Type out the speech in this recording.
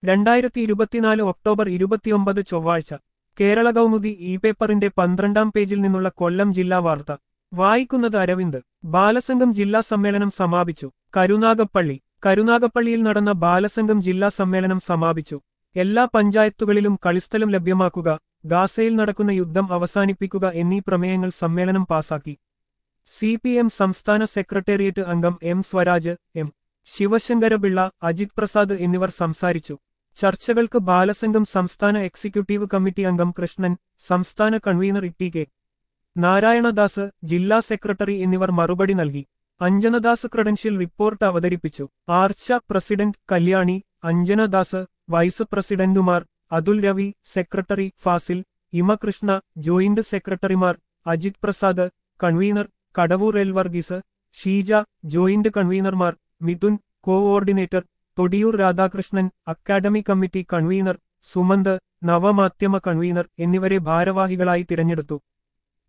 രണ്ടായിരത്തി ഇരുപത്തിനാല് ഒക്ടോബർ ഇരുപത്തിയൊമ്പത് ചൊവ്വാഴ്ച കേരള കൗമുദി ഇ പേപ്പറിന്റെ പന്ത്രണ്ടാം പേജിൽ നിന്നുള്ള കൊല്ലം ജില്ലാ വാർത്ത വായിക്കുന്നത് അരവിന്ദ് ബാലസംഘം ജില്ലാ സമ്മേളനം സമാപിച്ചു കരുനാഗപ്പള്ളി കരുനാഗപ്പള്ളിയിൽ നടന്ന ബാലസംഘം ജില്ലാ സമ്മേളനം സമാപിച്ചു എല്ലാ പഞ്ചായത്തുകളിലും കളിസ്ഥലം ലഭ്യമാക്കുക ഗാസയിൽ നടക്കുന്ന യുദ്ധം അവസാനിപ്പിക്കുക എന്നീ പ്രമേയങ്ങൾ സമ്മേളനം പാസാക്കി സി പി എം സംസ്ഥാന സെക്രട്ടേറിയറ്റ് അംഗം എം സ്വരാജ് എം ശിവശങ്കരപിള്ള അജിത് പ്രസാദ് എന്നിവർ സംസാരിച്ചു ചർച്ചകൾക്ക് ബാലസംഘം സംസ്ഥാന എക്സിക്യൂട്ടീവ് കമ്മിറ്റി അംഗം കൃഷ്ണൻ സംസ്ഥാന കൺവീനർ ഇ കെ നാരായണദാസ് ജില്ലാ സെക്രട്ടറി എന്നിവർ മറുപടി നൽകി അഞ്ജനദാസ് ക്രെഡൻഷ്യൽ റിപ്പോർട്ട് അവതരിപ്പിച്ചു ആർച്ച പ്രസിഡന്റ് കല്യാണി അഞ്ജനദാസ് വൈസ് പ്രസിഡന്റുമാർ അതുൽ രവി സെക്രട്ടറി ഫാസിൽ ഇമകൃഷ്ണ ജോയിന്റ് സെക്രട്ടറിമാർ Ajith Prasad convener Kadavoor L Varghese Sheeja joint കൺവീനർമാർ Mithun coordinator Thodiyoor Radhakrishnan academy committee convener Sumanth നവമാധ്യമ കൺവീനർ എന്നിവരെ ഭാരവാഹികളായി തിരഞ്ഞെടുത്തു